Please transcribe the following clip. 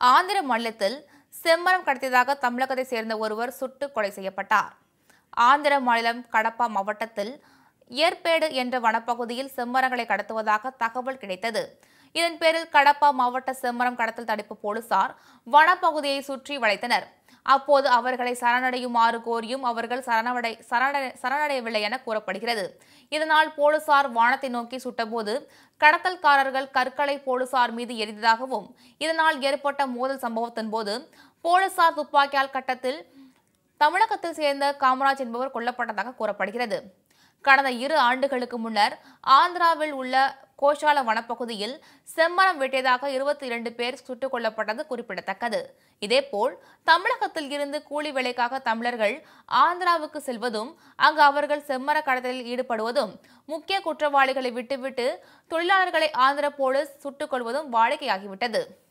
ஆந்திர மாநிலத்தில் செம்மரம் கடத்தியதாக தமிழகத்தை சேர்ந்த ஒருவர் சுட்டு கொலை செய்யப்பட்டார் ஆந்திர மாநிலம் கடப்பா மாவட்டத்தில் ஏர்பேடு என்ற வனப்பகுதியில் செம்மரங்களை கடத்துவதாக தகவல் கிடைத்தது இதன் பேரில் கடப்பா மாவட்ட செம்மரம் கடத்தல் தடுப்பு போலீசார் வனப்பகுதியை சுற்றி வளைத்தனர் அப்போது அவர்களை சரணடையுமாறு கோரியும் அவர்கள் சரணடை சரணடை சரணடையவில்லை என கூறப்படுகிறது இதனால் போலீசார் வானத்தை நோக்கி சுட்டபோது கடத்தல்காரர்கள் கற்களை போலீசார் மீது எரிந்ததாகவும் இதனால் ஏற்பட்ட மோதல் சம்பவத்தின் போது போலீசார் துப்பாக்கியால் கட்டத்தில் தமிழகத்தில் சேர்ந்த காமராஜ் என்பவர் கொல்லப்பட்டதாக கூறப்படுகிறது கடந்த இரு ஆண்டுகளுக்கு முன்னர் ஆந்திராவில் உள்ள கோஷால வனப்பகுதியில் செம்மரம் வெட்டியதாக இருபத்தி இரண்டு பேர் சுட்டுக் கொல்லப்பட்டது குறிப்பிடத்தக்கது இதேபோல் தமிழகத்தில் இருந்து கூலி வேலைக்காக தமிழர்கள் ஆந்திராவுக்கு செல்வதும் அங்கு அவர்கள் செம்மர கடத்தலில் ஈடுபடுவதும் முக்கிய குற்றவாளிகளை விட்டுவிட்டு தொழிலாளர்களை ஆந்திர போலீஸ் சுட்டுக் கொள்வதும் வாடிக்கையாகிவிட்டது